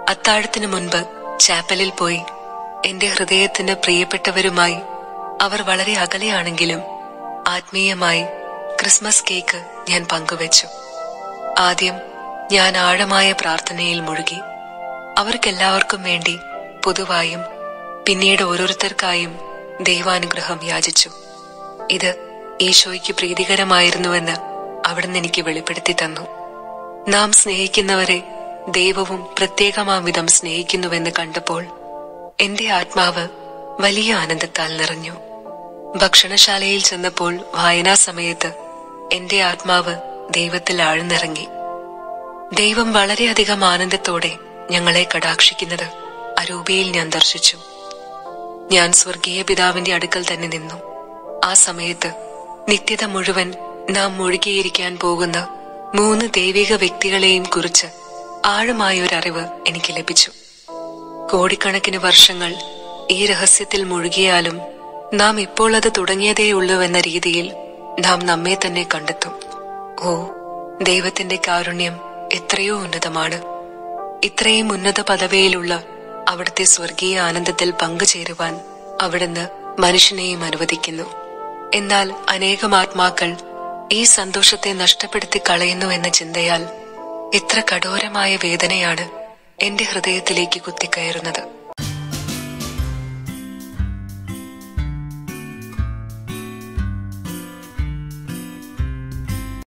അത്താഴത്തിനു മുൻപ് ചാപ്പലിൽ പോയി എന്റെ ഹൃദയത്തിന് പ്രിയപ്പെട്ടവരുമായി അവർ വളരെ അകലെയാണെങ്കിലും ആത്മീയമായി ക്രിസ്മസ് കേക്ക് ഞാൻ പങ്കുവച്ചു ആദ്യം ഞാൻ ആഴമായ പ്രാർത്ഥനയിൽ മുഴുകി അവർക്കെല്ലാവർക്കും വേണ്ടി പൊതുവായും പിന്നീട് ഓരോരുത്തർക്കായും ദൈവാനുഗ്രഹം യാചിച്ചു ഇത് ഈശോയ്ക്ക് പ്രീതികരമായിരുന്നുവെന്ന് അവിടുന്ന് എനിക്ക് വെളിപ്പെടുത്തി തന്നു നാം സ്നേഹിക്കുന്നവരെ ദൈവവും പ്രത്യേകമാം വിധം സ്നേഹിക്കുന്നുവെന്ന് കണ്ടപ്പോൾ എന്റെ ആത്മാവ് വലിയ ആനന്ദത്താൽ നിറഞ്ഞു ഭക്ഷണശാലയിൽ ചെന്നപ്പോൾ വായനാ സമയത്ത് എന്റെ ആത്മാവ് ദൈവത്തിൽ ആഴ്ന്നിറങ്ങി ദൈവം വളരെയധികം ആനന്ദത്തോടെ ഞങ്ങളെ കടാക്ഷിക്കുന്നത് അരൂപയിൽ ഞാൻ ദർശിച്ചു ഞാൻ സ്വർഗീയ പിതാവിന്റെ അടുക്കൽ തന്നെ നിന്നു ആ സമയത്ത് നിത്യത മുഴുവൻ നാം മുഴുകിയിരിക്കാൻ പോകുന്ന മൂന്ന് ദൈവിക വ്യക്തികളെയും കുറിച്ച് ആഴമായ ഒരു അറിവ് എനിക്ക് ലഭിച്ചു കോടിക്കണക്കിന് വർഷങ്ങൾ ഈ രഹസ്യത്തിൽ മുഴുകിയാലും നാം ഇപ്പോൾ അത് തുടങ്ങിയതേയുള്ളൂവെന്ന രീതിയിൽ നാം നമ്മെ തന്നെ കണ്ടെത്തും ഓ ദൈവത്തിന്റെ കാരുണ്യം എത്രയോ ഉന്നതമാണ് ഇത്രയും ഉന്നത പദവിയിലുള്ള അവിടുത്തെ സ്വർഗീയ ആനന്ദത്തിൽ പങ്കുചേരുവാൻ അവിടുന്ന് മനുഷ്യനെയും അനുവദിക്കുന്നു എന്നാൽ അനേകം ആത്മാക്കൾ ഈ സന്തോഷത്തെ നഷ്ടപ്പെടുത്തി കളയുന്നു എന്ന ചിന്തയാൽ എത്ര കഠോരമായ വേദനയാണ് എന്റെ ഹൃദയത്തിലേക്ക് കുത്തിക്കയറുന്നത്